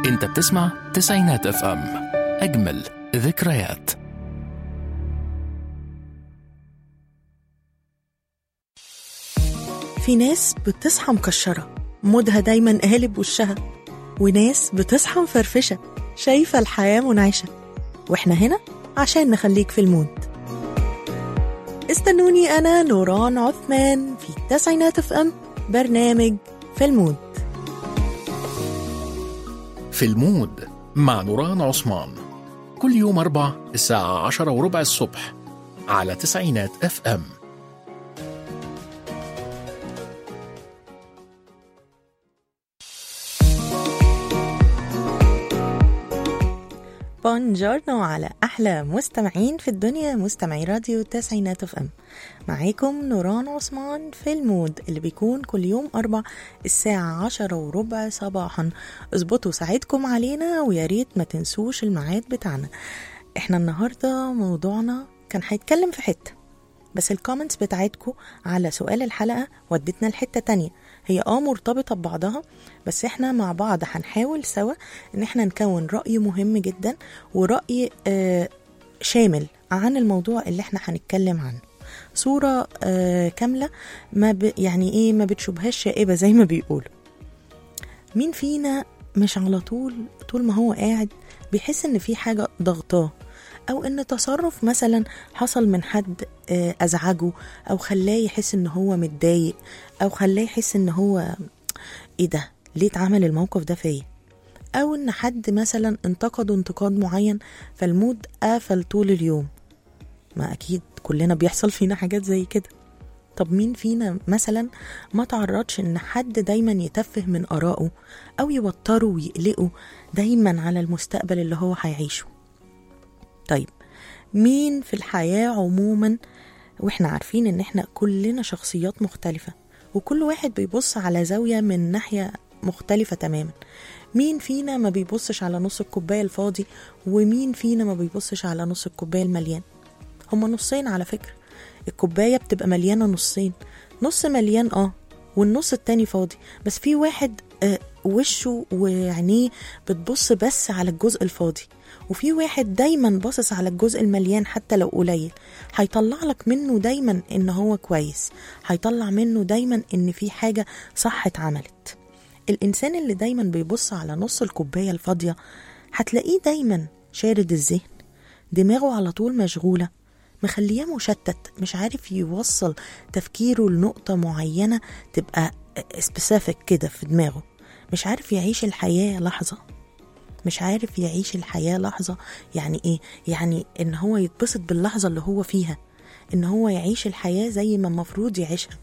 انت بتسمع تسعينات اف ام اجمل ذكريات في ناس بتصحى مكشرة مودها دايما قالب وشها وناس بتصحى مفرفشة شايفة الحياة منعشة واحنا هنا عشان نخليك في المود استنوني أنا نوران عثمان في تسعينات اف ام برنامج في المود في المود مع نوران عثمان كل يوم أربع الساعة عشرة وربع الصبح على تسعينات اف ام بونجورنو على أحلى مستمعين في الدنيا مستمعي راديو تسعينات اف ام معاكم نوران عثمان في المود اللي بيكون كل يوم أربع الساعة عشرة وربع صباحا اظبطوا ساعتكم علينا ويا ريت ما تنسوش الميعاد بتاعنا احنا النهاردة موضوعنا كان هيتكلم في حتة بس الكومنتس بتاعتكم على سؤال الحلقة ودتنا لحتة تانية هي اه مرتبطة ببعضها بس احنا مع بعض هنحاول سوا ان احنا نكون رأي مهم جدا ورأي آه شامل عن الموضوع اللي احنا هنتكلم عنه صورة آه كاملة ما ب يعني ايه ما بتشوبهاش شائبة زي ما بيقولوا مين فينا مش على طول طول ما هو قاعد بيحس ان في حاجة ضغطاه او ان تصرف مثلا حصل من حد آه، ازعجه او خلاه يحس ان هو متضايق او خلاه يحس ان هو ايه ده ليه اتعمل الموقف ده فيا او ان حد مثلا انتقده انتقاد معين فالمود قفل طول اليوم ما اكيد كلنا بيحصل فينا حاجات زي كده طب مين فينا مثلا ما تعرضش ان حد دايما يتفه من ارائه او يوتره ويقلقه دايما على المستقبل اللي هو هيعيشه طيب مين في الحياة عموما واحنا عارفين ان احنا كلنا شخصيات مختلفة وكل واحد بيبص على زاوية من ناحية مختلفة تماما مين فينا ما بيبصش على نص الكوباية الفاضي ومين فينا ما بيبصش على نص الكوباية المليان هما نصين على فكرة الكوباية بتبقى مليانة نصين نص مليان اه والنص التاني فاضي بس في واحد آه وشه وعينيه بتبص بس على الجزء الفاضي وفي واحد دايما باصص على الجزء المليان حتى لو قليل هيطلع لك منه دايما ان هو كويس هيطلع منه دايما ان في حاجة صح اتعملت الانسان اللي دايما بيبص على نص الكوباية الفاضية هتلاقيه دايما شارد الذهن دماغه على طول مشغولة مخليه مشتت مش عارف يوصل تفكيره لنقطة معينة تبقى سبيسيفيك كده في دماغه مش عارف يعيش الحياة لحظة مش عارف يعيش الحياة لحظة يعني ايه يعني ان هو يتبسط باللحظة اللي هو فيها ان هو يعيش الحياة زي ما المفروض يعيشها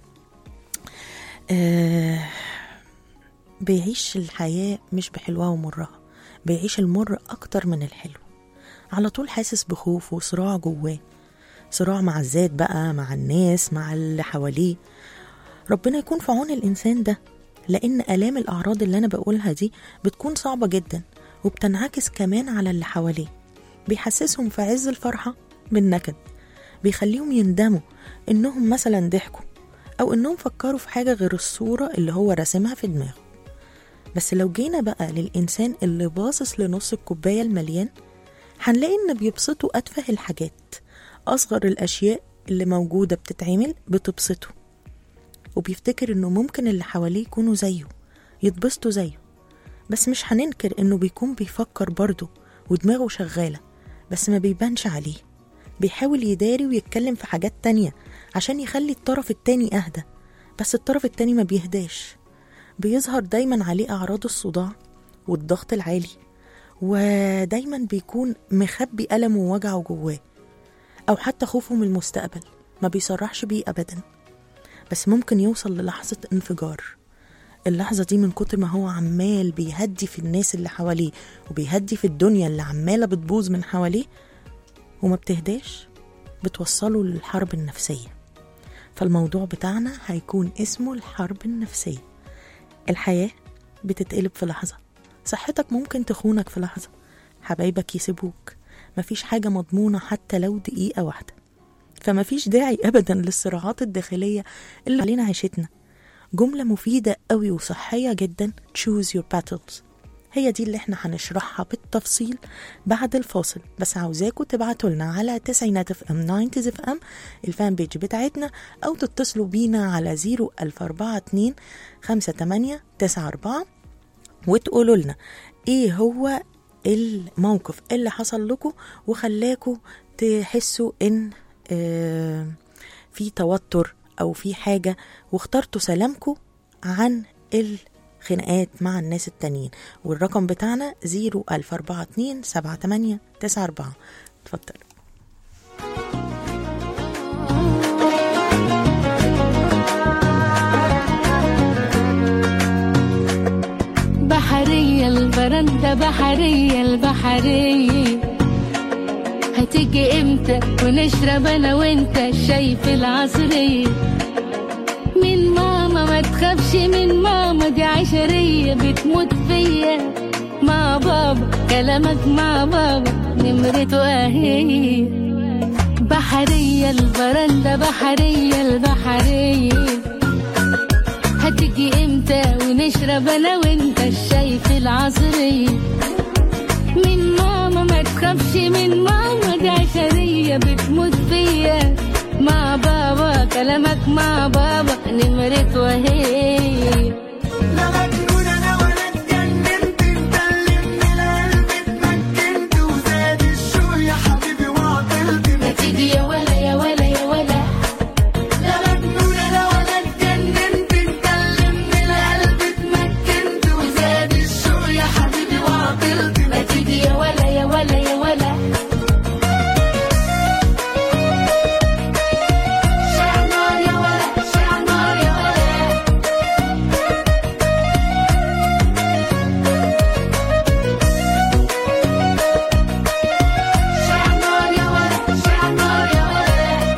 آه بيعيش الحياة مش بحلوها ومرها بيعيش المر أكتر من الحلو على طول حاسس بخوف وصراع جواه صراع مع الذات بقى مع الناس مع اللي حواليه ربنا يكون في عون الإنسان ده لأن آلام الأعراض اللي أنا بقولها دي بتكون صعبة جدا وبتنعكس كمان على اللي حواليه بيحسسهم في عز الفرحة بالنكد بيخليهم يندموا إنهم مثلا ضحكوا أو إنهم فكروا في حاجة غير الصورة اللي هو راسمها في دماغه بس لو جينا بقى للإنسان اللي باصص لنص الكوباية المليان هنلاقي إن بيبسطه أتفه الحاجات أصغر الأشياء اللي موجودة بتتعمل بتبسطه وبيفتكر إنه ممكن اللي حواليه يكونوا زيه يتبسطوا زيه بس مش هننكر إنه بيكون بيفكر برضه ودماغه شغالة بس ما بيبانش عليه بيحاول يداري ويتكلم في حاجات تانية عشان يخلي الطرف التاني أهدى بس الطرف التاني ما بيهداش بيظهر دايما عليه أعراض الصداع والضغط العالي ودايما بيكون مخبي ألمه ووجعه جواه أو حتى خوفه من المستقبل ما بيصرحش بيه أبدا بس ممكن يوصل للحظة انفجار اللحظة دي من كتر ما هو عمال بيهدي في الناس اللي حواليه وبيهدي في الدنيا اللي عمالة بتبوظ من حواليه وما بتهداش بتوصله للحرب النفسية فالموضوع بتاعنا هيكون اسمه الحرب النفسية الحياة بتتقلب في لحظة صحتك ممكن تخونك في لحظة حبايبك يسيبوك مفيش حاجة مضمونة حتى لو دقيقة واحدة فمفيش داعي أبدا للصراعات الداخلية اللي علينا عيشتنا جملة مفيدة قوي وصحية جدا choose your battles هي دي اللي احنا هنشرحها بالتفصيل بعد الفاصل بس عاوزاكم تبعتوا لنا على تسعينات اف ام 90 اف ام الفان بيج بتاعتنا او تتصلوا بينا على 01042 58 94 وتقولوا لنا ايه هو الموقف اللي حصل لكم وخلاكم تحسوا ان آه في توتر او في حاجه واخترتوا سلامكم عن الخناقات مع الناس التانيين والرقم بتاعنا 01042 78 94 اتفضل بحرية البرندة بحرية البحرية هتيجي امتى ونشرب انا وانت الشاي في العصرية من ماما ما تخافش من ماما دي عشرية بتموت فيا مع بابا كلامك مع بابا نمرته اهي بحرية البرندة بحرية البحرية هتيجي امتى ونشرب انا وانت الشاي في العصرية من ماما ما تخافش من ماما دي عشرية بتموت فيا مع بابا كلامك مع بابا نمرة وهي لا مجنون انا ولا اتجننت مكلمني القلب اتمكنت وزاد الشوق يا حبيبي وعطلت ما تيجي يا ولا يا ولا يا ولا لا مجنون انا ولا اتجننت مكلمني القلب اتمكنت وزاد الشوق يا حبيبي وعطلت ما تيجي يا ولا يا ولا يا ولا شعر نار يا ولا شعر نار يا ولا شعر نار يا ولا شعر نار يا ولا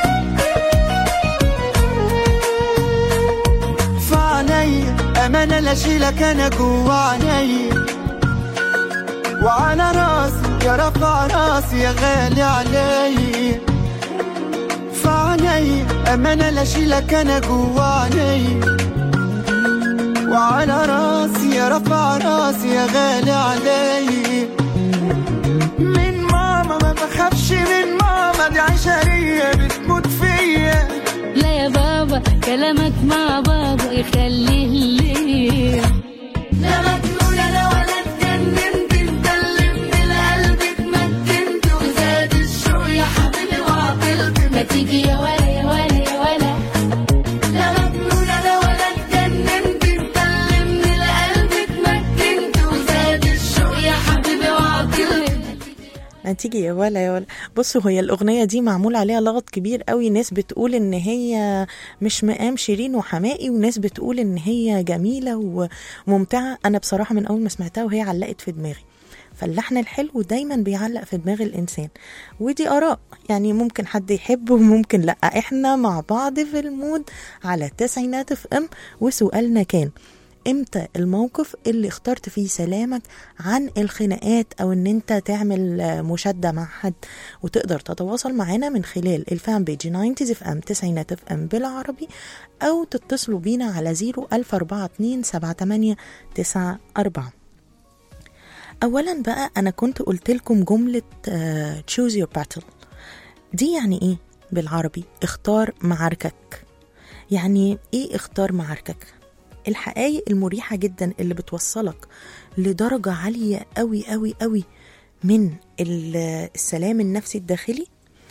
فعنيا أمانة لا أشيلك أنا جوا عينيا وعلى راسي يا رفع راسي يا غالي عليا فعنيا أمانة لا أشيلك أنا جوا عينيا وعلى راسي يا رفع راسي يا غالي عليا من ماما ما بخافش من ماما دي عشرية بتموت فيا لا يا بابا كلامك مع بابا يخليه ليه لا مجنون انا ولا اتجننت مكلمني القلب اتمكنت وزاد الشوق يا حبيبي وعطلت ما تيجي يا ولا يا ولا يا ولا لا مجنون انا ولا اتجننت مكلمني القلب اتمكنت وزاد الشوق يا حبيبي وعطلت ما تيجي يا ولا يا ولا بصوا هي الأغنية دي معمول عليها لغط كبير قوي ناس بتقول إن هي مش مقام شيرين وحمائي وناس بتقول إن هي جميلة وممتعة أنا بصراحة من أول ما سمعتها وهي علقت في دماغي فاللحن الحلو دايما بيعلق في دماغ الإنسان ودي آراء يعني ممكن حد يحب وممكن لأ إحنا مع بعض في المود على تسعينات اف ام وسؤالنا كان امتى الموقف اللي اخترت فيه سلامك عن الخناقات او ان انت تعمل آه، مشادة مع حد وتقدر تتواصل معانا من خلال الفان بيج 90 اف ام 90 اف ام بالعربي او تتصلوا بينا على 01042 78 94 اولا بقى انا كنت قلت لكم جملة آه، choose your battle دي يعني ايه بالعربي اختار معاركك يعني ايه اختار معاركك الحقائق المريحة جدا اللي بتوصلك لدرجة عالية قوي قوي قوي من ال- السلام النفسي الداخلي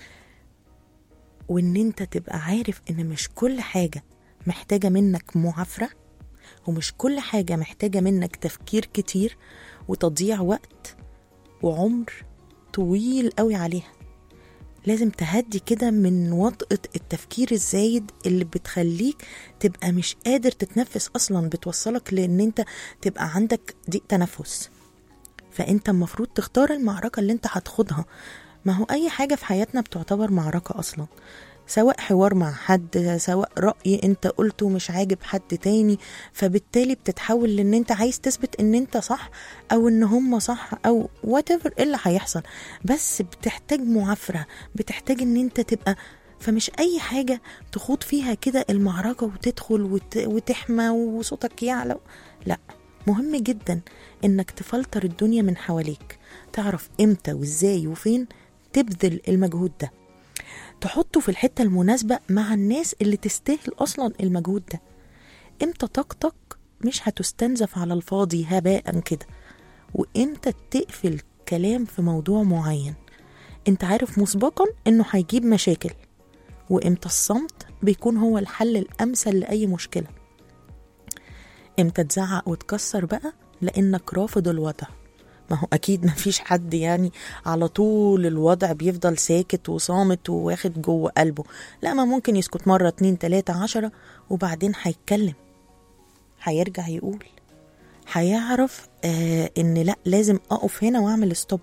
وان انت تبقى عارف ان مش كل حاجة محتاجة منك معافرة ومش كل حاجة محتاجة منك تفكير كتير وتضييع وقت وعمر طويل قوي عليها لازم تهدي كده من وطأة التفكير الزايد اللي بتخليك تبقى مش قادر تتنفس أصلا بتوصلك لأن أنت تبقى عندك ضيق تنفس فأنت المفروض تختار المعركة اللي أنت هتخوضها ما هو أي حاجة في حياتنا بتعتبر معركة أصلا سواء حوار مع حد سواء رأي انت قلته مش عاجب حد تاني فبالتالي بتتحول لان انت عايز تثبت ان انت صح او ان هم صح او whatever ايه اللي هيحصل بس بتحتاج معافرة بتحتاج ان انت تبقى فمش اي حاجة تخوض فيها كده المعركة وتدخل وت... وتحمى وصوتك يعلى لا مهم جدا انك تفلتر الدنيا من حواليك تعرف امتى وازاي وفين تبذل المجهود ده تحطه في الحتة المناسبة مع الناس اللي تستاهل أصلا المجهود ده امتى طاقتك مش هتستنزف على الفاضي هباء كده وامتى تقفل كلام في موضوع معين انت عارف مسبقا انه هيجيب مشاكل وامتى الصمت بيكون هو الحل الامثل لاي مشكله امتى تزعق وتكسر بقى لانك رافض الوضع ما هو اكيد ما فيش حد يعني على طول الوضع بيفضل ساكت وصامت وواخد جوه قلبه لا ما ممكن يسكت مرة اتنين تلاتة عشرة وبعدين هيتكلم هيرجع يقول هيعرف آه ان لا لازم اقف هنا واعمل ستوب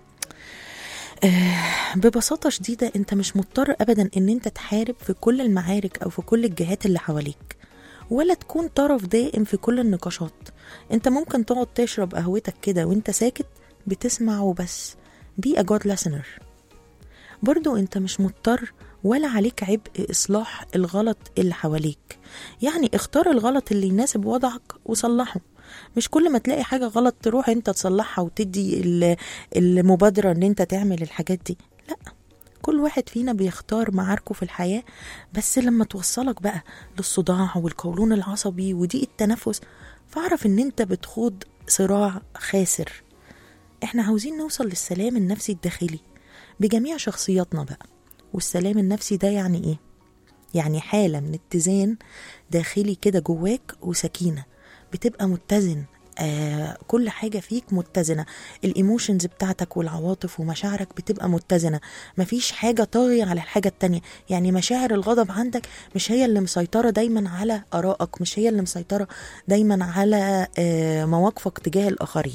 آه ببساطة شديدة انت مش مضطر ابدا ان انت تحارب في كل المعارك او في كل الجهات اللي حواليك ولا تكون طرف دائم في كل النقاشات انت ممكن تقعد تشرب قهوتك كده وانت ساكت بتسمع وبس be a good listener برضو انت مش مضطر ولا عليك عبء إصلاح الغلط اللي حواليك يعني اختار الغلط اللي يناسب وضعك وصلحه مش كل ما تلاقي حاجة غلط تروح انت تصلحها وتدي ال- المبادرة ان انت تعمل الحاجات دي لا كل واحد فينا بيختار معاركه في الحياة بس لما توصلك بقى للصداع والقولون العصبي وضيق التنفس فاعرف ان انت بتخوض صراع خاسر احنا عاوزين نوصل للسلام النفسي الداخلي بجميع شخصياتنا بقى والسلام النفسي ده يعني ايه يعني حالة من اتزان داخلي كده جواك وسكينة بتبقى متزن آه كل حاجة فيك متزنة الايموشنز بتاعتك والعواطف ومشاعرك بتبقى متزنة مفيش حاجة طاغية على الحاجة التانية يعني مشاعر الغضب عندك مش هي اللي مسيطرة دايما على آرائك مش هي اللي مسيطرة دايما على آه مواقفك تجاه الآخرين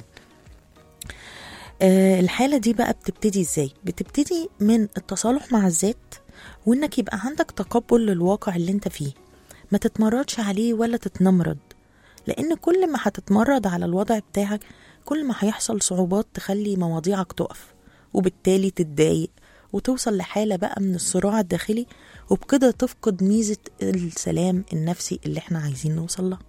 آه، الحالة دي بقى بتبتدي ازاي؟ بتبتدي من التصالح مع الذات وانك يبقى عندك تقبل للواقع اللي انت فيه ما تتمردش عليه ولا تتنمرض لان كل ما هتتمرد على الوضع بتاعك كل ما هيحصل صعوبات تخلي مواضيعك تقف وبالتالي تتضايق وتوصل لحالة بقى من الصراع الداخلي وبكده تفقد ميزة السلام النفسي اللي احنا عايزين نوصل لها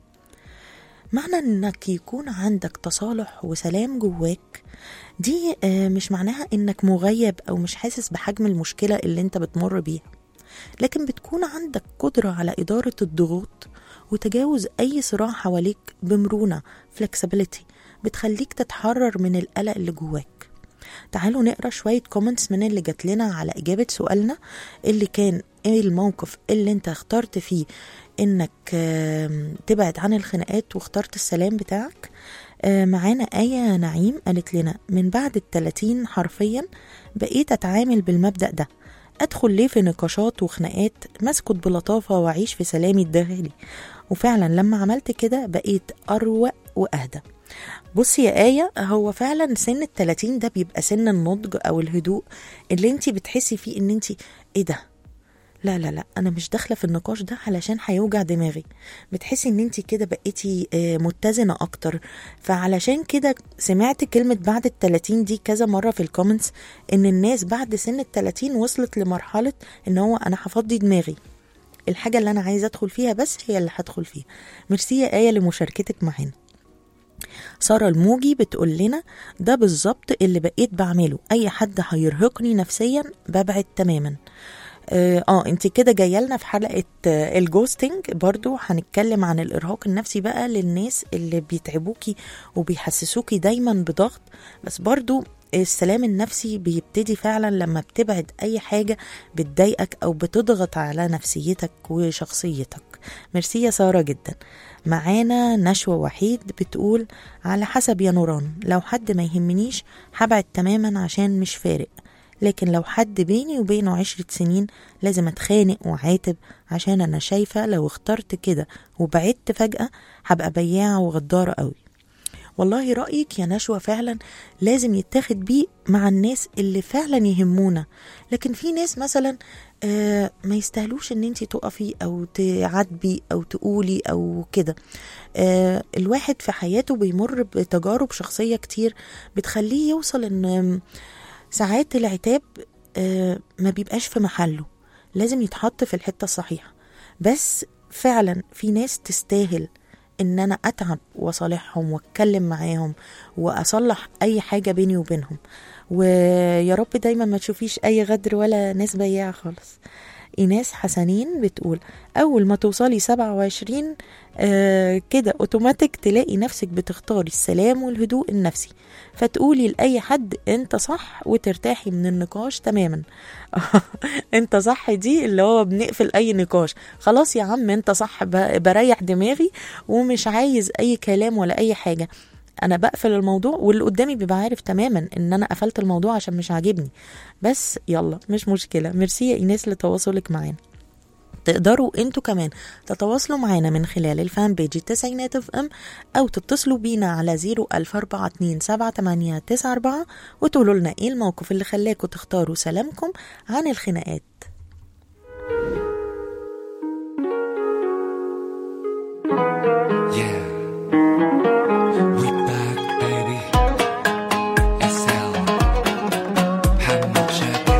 معنى انك يكون عندك تصالح وسلام جواك دي آه، مش معناها انك مغيب او مش حاسس بحجم المشكلة اللي انت بتمر بيها لكن بتكون عندك قدرة على إدارة الضغوط وتجاوز أي صراع حواليك بمرونة flexibility بتخليك تتحرر من القلق اللي جواك تعالوا نقرا شوية كومنتس من اللي جات لنا على إجابة سؤالنا اللي كان ايه الموقف اللي انت اخترت فيه انك آم، تبعد عن الخناقات واخترت السلام بتاعك آه، معانا آية نعيم قالت لنا من بعد التلاتين حرفيا بقيت أتعامل بالمبدأ ده أدخل ليه في نقاشات وخناقات مسكت بلطافة وأعيش في سلامي الداخلي وفعلا لما عملت كده بقيت أروق وأهدى بصي يا آية هو فعلا سن التلاتين ده بيبقى سن النضج أو الهدوء اللي انتي بتحسي فيه ان انتي ايه ده لا لا لا انا مش داخله في النقاش ده علشان هيوجع دماغي بتحسي ان انت كده بقيتي آه، متزنه اكتر فعلشان كده سمعت كلمه بعد التلاتين دي كذا مره في الكومنتس ان الناس بعد سن التلاتين وصلت لمرحله ان هو انا هفضي دماغي الحاجه اللي انا عايزه ادخل فيها بس هي اللي هدخل فيها ميرسي يا ايه لمشاركتك معانا سارة الموجي بتقول لنا ده بالظبط اللي بقيت بعمله اي حد هيرهقني نفسيا ببعد تماما اه آه، انت كده جايه لنا في حلقه آه، الجوستنج برضو هنتكلم عن الارهاق النفسي بقى للناس اللي بيتعبوكي وبيحسسوكي دايما بضغط بس برضو السلام النفسي بيبتدي فعلا لما بتبعد اي حاجه بتضايقك او بتضغط على نفسيتك وشخصيتك ميرسي يا ساره جدا معانا نشوى وحيد بتقول على حسب يا نوران لو حد ما يهمنيش هبعد تماما عشان مش فارق لكن لو حد بيني وبينه عشرة سنين لازم اتخانق وعاتب عشان انا شايفة لو اخترت كده وبعدت فجأة هبقى بياعة وغدارة قوي والله رأيك يا نشوى فعلا لازم يتاخد بيه مع الناس اللي فعلا يهمونا لكن في ناس مثلا آه ما يستاهلوش ان انت تقفي او تعاتبي او تقولي او كده آه الواحد في حياته بيمر بتجارب شخصية كتير بتخليه يوصل ان ساعات العتاب آه، ما بيبقاش في محله لازم يتحط في الحتة الصحيحة بس فعلا في ناس تستاهل ان انا اتعب واصالحهم واتكلم معاهم واصلح اي حاجه بيني وبينهم ويا رب دايما ما تشوفيش اي غدر ولا ناس بياعه خالص ايناس حسنين بتقول اول ما توصلي 27 آه كده اوتوماتيك تلاقي نفسك بتختاري السلام والهدوء النفسي فتقولي لاي حد انت صح وترتاحي من النقاش تماما انت صح دي اللي هو بنقفل اي نقاش خلاص يا عم انت صح ب- بريح دماغي ومش عايز اي كلام ولا اي حاجه انا بقفل الموضوع واللي قدامي بيبقى عارف تماما ان انا قفلت الموضوع عشان مش عاجبني بس يلا مش مشكله ميرسي يا ايناس لتواصلك معانا تقدروا انتوا كمان تتواصلوا معانا من خلال الفان بيج التسعينات اف ام او تتصلوا بينا على 014278994 وتقولوا لنا ايه الموقف اللي خلاكوا تختاروا سلامكم عن الخناقات Yeah. We back, baby. SL. محمد شاكر.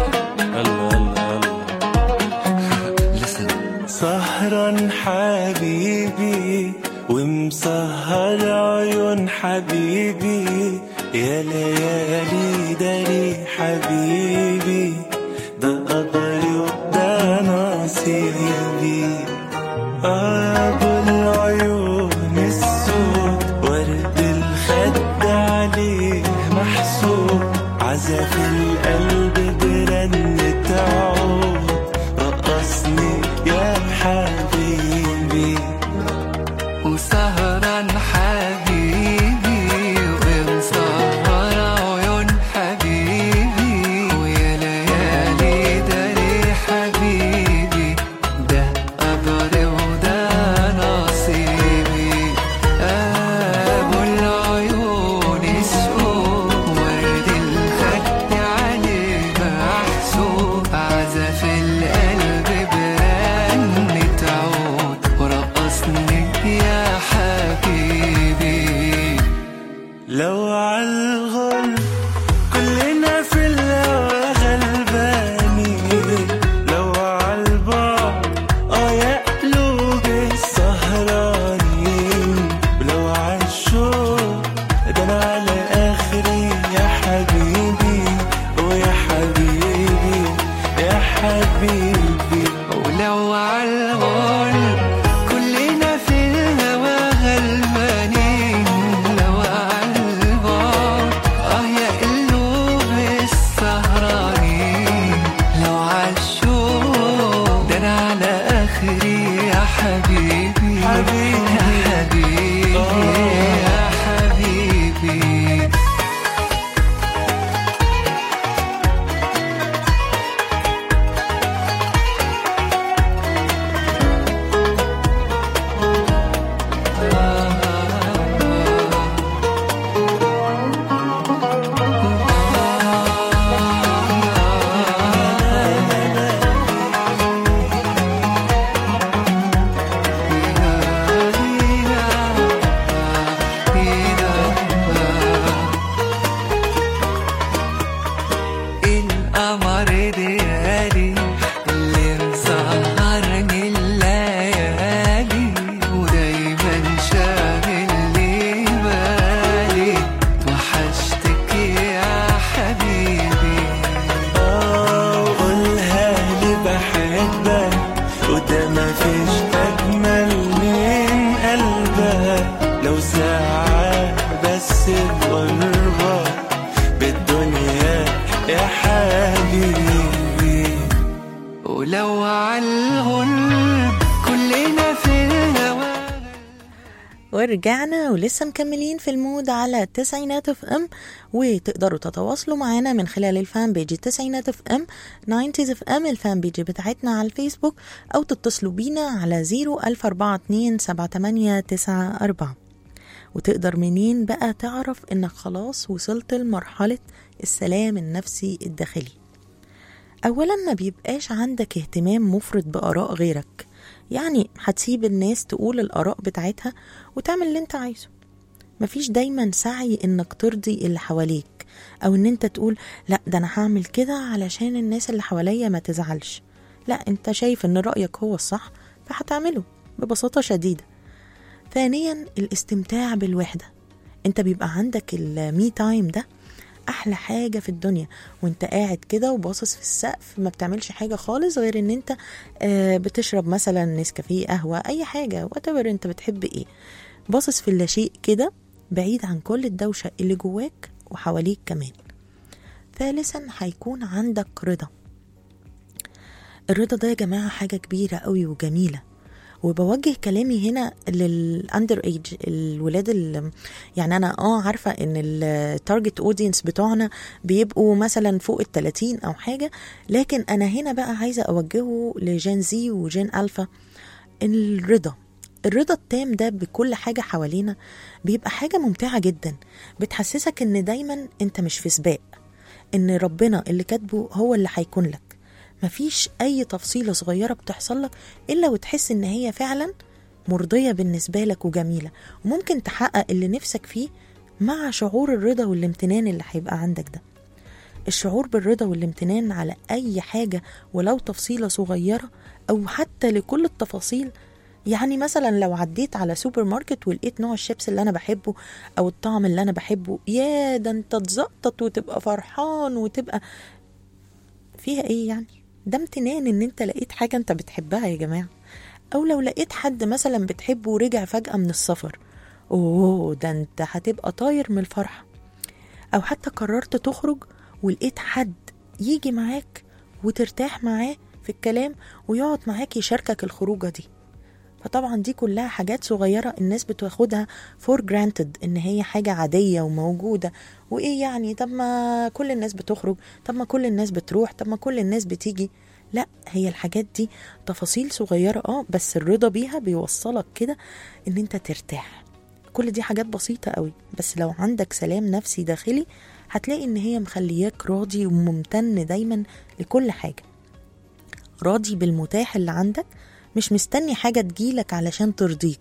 Listen. سهران حبيبي ومسهر عيون حبيبي يا ليالي داري حبيبي ده قدري وده نصيبي أبو العيون السود ورد الخد عليه محسوب عزف القلب برنة عود رقصني يا حبيبي وسهران حبيبي ومسهر عيون حبيبي ويا ليالي داري حبيبي ده قدري وده نصيبي أبو العيون السود ورد الخد عليه محسوب عزف القلب برنة عود ورقصني يا حبيبي لو عالغل كلنا في الهوى غلبانين لو عالبعد اه يا قلوب السهرانين لو عالشوق ده انا على اخري يا حبيبي ويا حبيبي يا حبيبي ولو عالغل كلنا في الهوى غلبانين لو عالبعد اه يا قلوب السهرانين لو عالشوق ده انا على اخري يا حبيبي حبيبي. يا حبيبي يا حبيبي القمر ديالي اللي مسهرني الليالي ودايما شاغل لي بالي وحشتك يا حبيبي آه، وقولها لي بحبك وده مفيش أجمل من قلبك لو ساعة بس بقربك بالدنيا يا حبيبي ولو عالغل كلنا في الهوى ورجعنا ولسه مكملين في المود على التسعينات اف ام وتقدروا تتواصلوا معانا من خلال الفان بيج التسعينات اف ام 90 اف ام الفان بيج بتاعتنا على الفيسبوك او تتصلوا بينا على 014278994 وتقدر منين بقى تعرف انك خلاص وصلت لمرحلة السلام النفسي الداخلي اولا ما بيبقاش عندك اهتمام مفرط باراء غيرك يعني هتسيب الناس تقول الاراء بتاعتها وتعمل اللي انت عايزه مفيش دايما سعي انك ترضي اللي حواليك او ان انت تقول لا ده انا هعمل كده علشان الناس اللي حواليا ما تزعلش لا انت شايف ان رايك هو الصح فهتعمله ببساطه شديده ثانيا الاستمتاع بالوحدة انت بيبقى عندك المي تايم ده احلى حاجة في الدنيا وانت قاعد كده وباصص في السقف ما بتعملش حاجة خالص غير ان انت آه، بتشرب مثلا نسكافيه قهوة اي حاجة وات انت بتحب ايه باصص في اللاشيء كده بعيد عن كل الدوشة اللي جواك وحواليك كمان ثالثا هيكون عندك رضا الرضا ده يا جماعة حاجة كبيرة قوي وجميلة وبوجه كلامي هنا للاندر ايج الولاد اللي يعني انا اه عارفه ان التارجت اودينس بتوعنا بيبقوا مثلا فوق ال 30 او حاجه لكن انا هنا بقى عايزه اوجهه لجين زي وجين الفا الرضا الرضا التام ده بكل حاجه حوالينا بيبقى حاجه ممتعه جدا بتحسسك ان دايما انت مش في سباق ان ربنا اللي كاتبه هو اللي هيكون لك مفيش اي تفصيله صغيره بتحصل لك الا وتحس ان هي فعلا مرضيه بالنسبه لك وجميله وممكن تحقق اللي نفسك فيه مع شعور الرضا والامتنان اللي هيبقى عندك ده الشعور بالرضا والامتنان على اي حاجه ولو تفصيله صغيره او حتى لكل التفاصيل يعني مثلا لو عديت على سوبر ماركت ولقيت نوع الشيبس اللي انا بحبه او الطعم اللي انا بحبه يا ده انت تزقطط وتبقى فرحان وتبقى فيها ايه يعني ده امتنان ان انت لقيت حاجة انت بتحبها يا جماعة او لو لقيت حد مثلا بتحبه ورجع فجأة من السفر اوه ده انت هتبقى طاير من الفرحة او حتى قررت تخرج ولقيت حد يجي معاك وترتاح معاه في الكلام ويقعد معاك يشاركك الخروجة دي فطبعا دي كلها حاجات صغيرة الناس بتاخدها فور جرانتد ان هي حاجة عادية وموجودة وايه يعني طب ما كل الناس بتخرج طب ما كل الناس بتروح طب ما كل الناس بتيجي لا هي الحاجات دي تفاصيل صغيرة اه بس الرضا بيها بيوصلك كده ان انت ترتاح كل دي حاجات بسيطة قوي بس لو عندك سلام نفسي داخلي هتلاقي ان هي مخلياك راضي وممتن دايما لكل حاجة راضي بالمتاح اللي عندك مش مستني حاجة تجيلك علشان ترضيك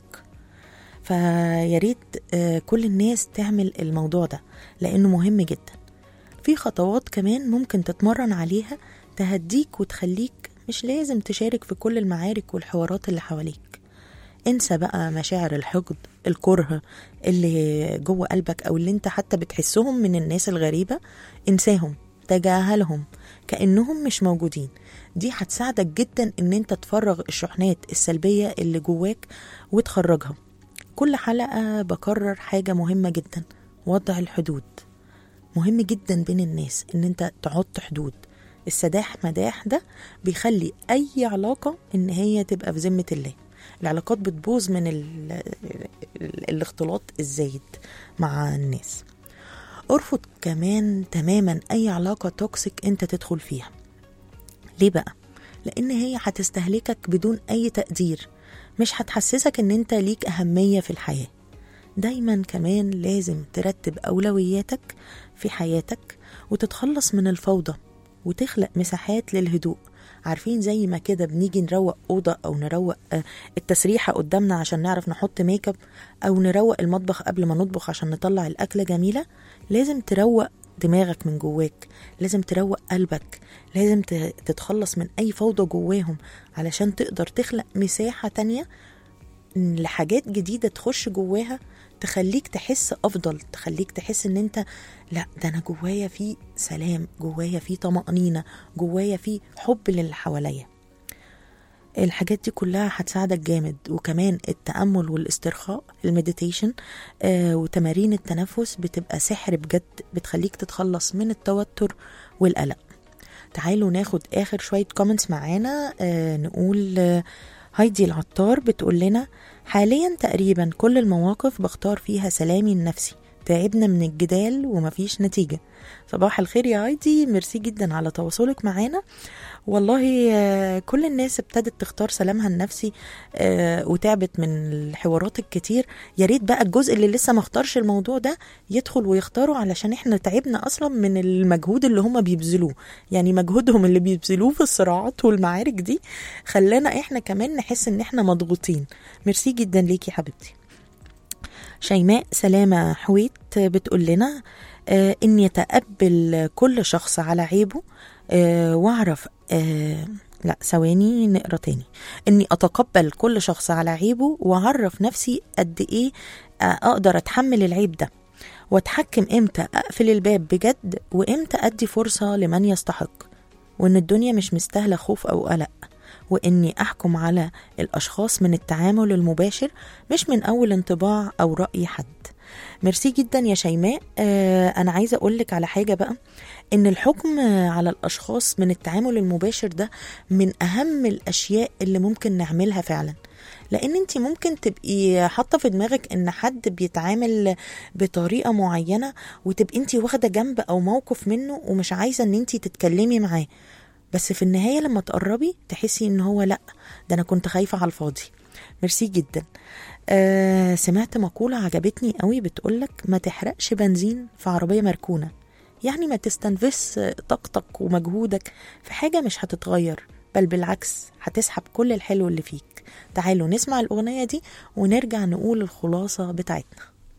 فيا ريت آه، كل الناس تعمل الموضوع ده لأنه مهم جدا في خطوات كمان ممكن تتمرن عليها تهديك وتخليك مش لازم تشارك في كل المعارك والحوارات اللي حواليك انسى بقى مشاعر الحقد الكره اللي جوه قلبك او اللي انت حتى بتحسهم من الناس الغريبة انساهم تجاهلهم كأنهم مش موجودين دي هتساعدك جدا ان انت تفرغ الشحنات السلبية اللي جواك وتخرجها كل حلقة بكرر حاجة مهمة جدا وضع الحدود مهم جدا بين الناس ان انت تحط حدود السداح مداح ده بيخلي اي علاقة ان هي تبقى في ذمة الله العلاقات بتبوظ من ال ال الاختلاط الزايد مع الناس ارفض كمان تماما اي علاقة توكسيك انت تدخل فيها ليه بقى لان هي هتستهلكك بدون اي تقدير مش هتحسسك ان انت ليك اهمية في الحياة دايما كمان لازم ترتب اولوياتك في حياتك وتتخلص من الفوضى وتخلق مساحات للهدوء عارفين زي ما كده بنيجي نروق أوضة أو نروق آه، التسريحة قدامنا عشان نعرف نحط ميك اب أو نروق المطبخ قبل ما نطبخ عشان نطلع الأكلة جميلة لازم تروق دماغك من جواك لازم تروق قلبك لازم ت- تتخلص من أي فوضى جواهم علشان تقدر تخلق مساحة تانية لحاجات جديدة تخش جواها تخليك تحس أفضل تخليك تحس إن أنت لا ده أنا جوايا في سلام جوايا في طمأنينة جوايا في حب للي حواليا الحاجات دي كلها هتساعدك جامد وكمان التأمل والاسترخاء المديتيشن آه وتمارين التنفس بتبقى سحر بجد بتخليك تتخلص من التوتر والقلق تعالوا ناخد آخر شوية كومنتس معانا آه نقول آه هايدي العطار بتقول لنا حاليا تقريبا كل المواقف بختار فيها سلامي النفسي تعبنا من الجدال ومفيش نتيجة صباح الخير يا هايدي ميرسي جدا على تواصلك معانا والله آه، كل الناس ابتدت تختار سلامها النفسي آه، وتعبت من الحوارات الكتير يا ريت بقى الجزء اللي لسه ما اختارش الموضوع ده يدخل ويختاره علشان احنا تعبنا اصلا من المجهود اللي هم بيبذلوه يعني مجهودهم اللي بيبذلوه في الصراعات والمعارك دي خلانا احنا كمان نحس ان احنا مضغوطين ميرسي جدا ليكي حبيبتي شيماء سلامة حويت بتقول لنا آه، إن يتقبل كل شخص على عيبه آه، واعرف آه، لا ثواني نقرا تاني اني اتقبل كل شخص على عيبه واعرف نفسي قد ايه اقدر اتحمل العيب ده واتحكم امتى اقفل الباب بجد وامتى ادي فرصه لمن يستحق وان الدنيا مش مستاهله خوف او قلق واني احكم على الاشخاص من التعامل المباشر مش من اول انطباع او راي حد ميرسي جدا يا شيماء آه انا عايزه اقولك على حاجه بقى ان الحكم على الاشخاص من التعامل المباشر ده من اهم الاشياء اللي ممكن نعملها فعلا لان انت ممكن تبقي حاطه في دماغك ان حد بيتعامل بطريقه معينه وتبقي انت واخده جنب او موقف منه ومش عايزه ان انت تتكلمي معاه بس في النهايه لما تقربي تحسي ان هو لا ده انا كنت خايفه على الفاضي ميرسي جدا آه سمعت مقولة عجبتني قوي بتقولك ما تحرقش بنزين في عربية مركونة يعني ما تستنفذش طاقتك ومجهودك في حاجة مش هتتغير بل بالعكس هتسحب كل الحلو اللي فيك تعالوا نسمع الأغنية دي ونرجع نقول الخلاصة بتاعتنا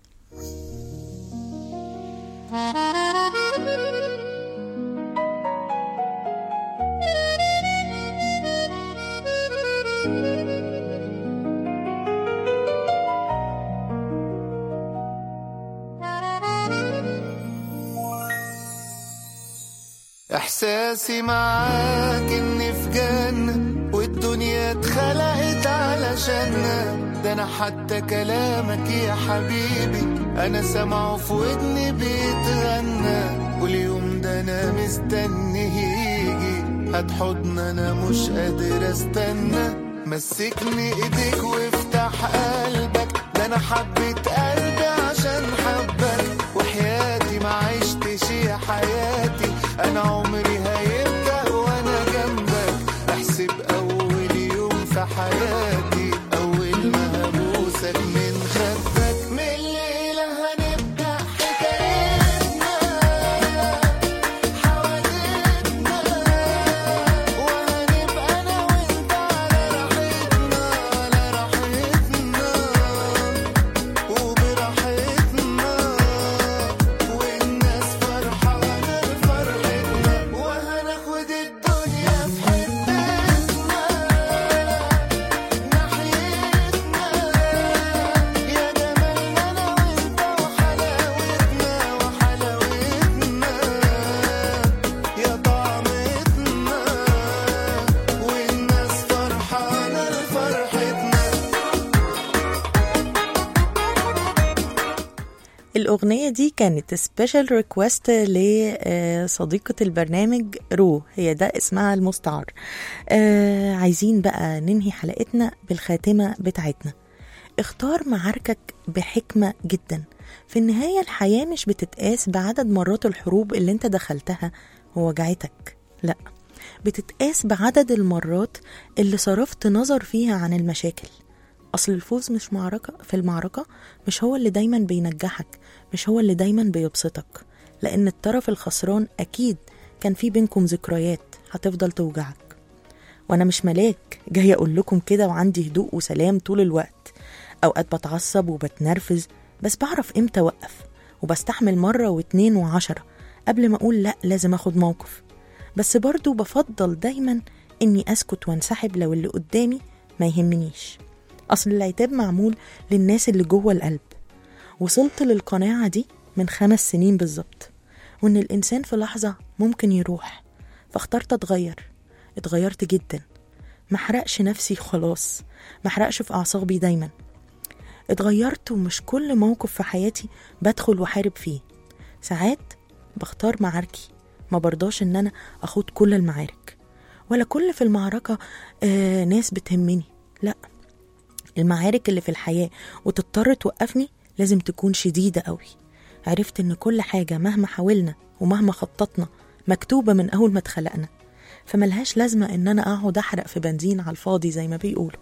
احساسي معاك اني في جنة والدنيا اتخلقت علشاننا ده انا حتى كلامك يا حبيبي انا سامعه في ودني بيتغنى واليوم ده انا مستني يجي هات حضن انا مش قادر استنى مسكني ايديك وافتح قلبك ده انا حبيت قلبي عشان حبك وحياتي ما عشتش يا حياتي انا عمري هيبدا وانا جنبك احسب اول يوم في حياتي اول ما هبوسك من خدك من الليله هنبدا حكايتنا حوادثنا وهنبقى انا وانت على راحتنا على راحتنا وبراحتنا والناس فرحانة لفرحتنا وهناخد الدنيا في حتتنا ناحيتنا يا جمالنا أنا وأنت وحلاوتنا وحلاوتنا يا طعمتنا والناس فرحانة لفرحتنا الأغنية دي كانت سبيشال ريكوست لصديقة البرنامج رو هي ده اسمها المستعار آه عايزين بقى ننهي حلقتنا بالخاتمة بتاعتنا اختار معاركك بحكمة جدا في النهاية الحياة مش بتتقاس بعدد مرات الحروب اللي انت دخلتها ووجعتك لا بتتقاس بعدد المرات اللي صرفت نظر فيها عن المشاكل أصل الفوز مش معركة في المعركة مش هو اللي دايما بينجحك مش هو اللي دايما بيبسطك لأن الطرف الخسران أكيد كان في بينكم ذكريات هتفضل توجعك وأنا مش ملاك جاي أقول لكم كده وعندي هدوء وسلام طول الوقت أوقات بتعصب وبتنرفز بس بعرف إمتى أوقف وبستحمل مرة واتنين وعشرة قبل ما أقول لأ لازم أخد موقف بس برضو بفضل دايما إني أسكت وانسحب لو اللي قدامي ما يهمنيش أصل العتاب معمول للناس اللي جوه القلب وصلت للقناعة دي من خمس سنين بالظبط وإن الإنسان في لحظة ممكن يروح فاخترت أتغير اتغيرت جدا محرقش نفسي خلاص محرقش في أعصابي دايما اتغيرت ومش كل موقف في حياتي بدخل وحارب فيه ساعات بختار معاركي ما برضاش ان انا اخوض كل المعارك ولا كل في المعركة آه ناس بتهمني لا المعارك اللي في الحياة وتضطر توقفني لازم تكون شديدة قوي عرفت ان كل حاجة مهما حاولنا ومهما خططنا مكتوبة من اول ما اتخلقنا فملهاش لازمة ان انا اقعد احرق في بنزين على الفاضي زي ما بيقولوا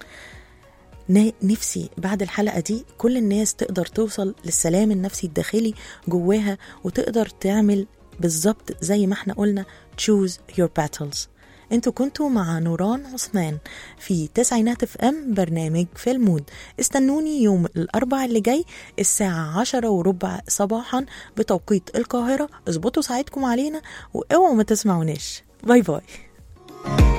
نا- نفسي بعد الحلقة دي كل الناس تقدر توصل للسلام النفسي الداخلي جواها وتقدر تعمل بالظبط زي ما احنا قلنا choose your battles انتوا كنتوا مع نوران عثمان في تسعينات اف ام برنامج في المود استنوني يوم الاربع اللي جاي الساعة عشرة وربع صباحا بتوقيت القاهرة اظبطوا ساعتكم علينا واوعوا ما تسمعوناش باي باي